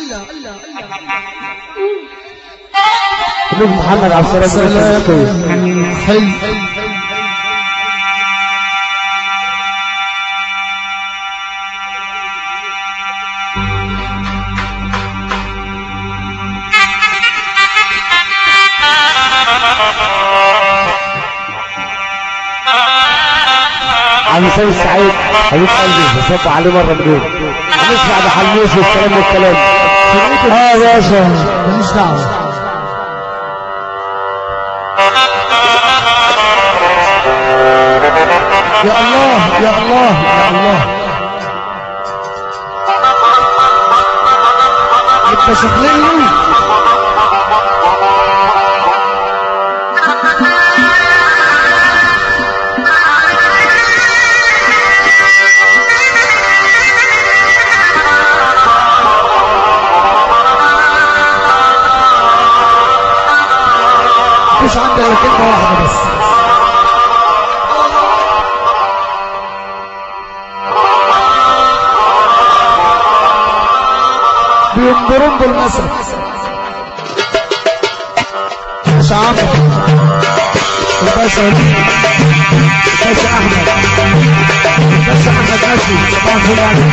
نجم محمد عبد السلام الشرقية. حلو عم سيد السعيد حبيب قلبي بصب عليه مرة بدون هنسمع بحلوش والكلام والكلام اه يا باشا ماليش دعوه يا الله يا الله يا الله انت شغلني مفيش عندي الا كلمه واحده بس بينظرون بالمثل مش عمرو الباشا الباشا احمد الباشا احمد ماشي صباح الفل عليك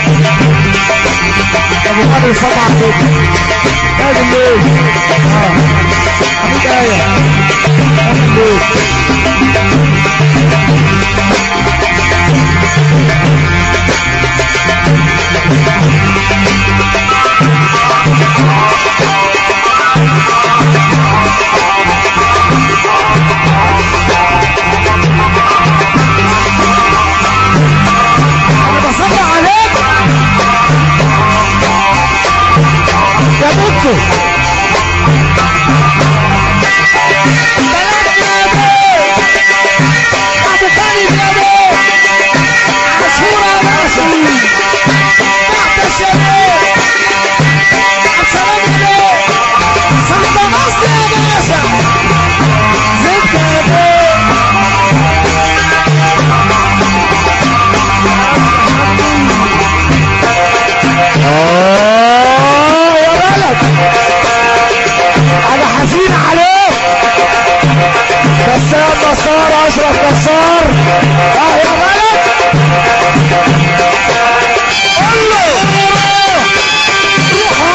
ابو قادر صباح كده قاعد الليل اه حبيب ايه قاعد الليل انا بصلي عليك يا دكتور آه يا بلد انا حزين عليك كسار نصار اشرف كسار اه يا بلد قول له روح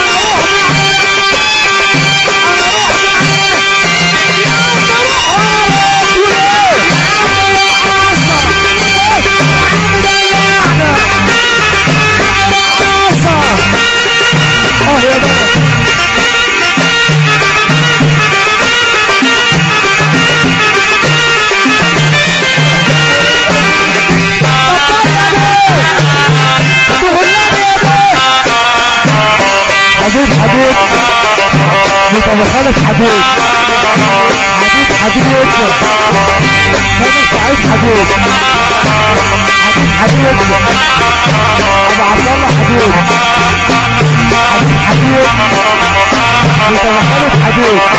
اه يا بلد حبيب حبيب انت مخالف حبيب حبيب حبيب يكبر سامي سعيد حبيب حبيب يكبر ابو عبد الله حبيب حبيب حبيب انت مخالف حبيب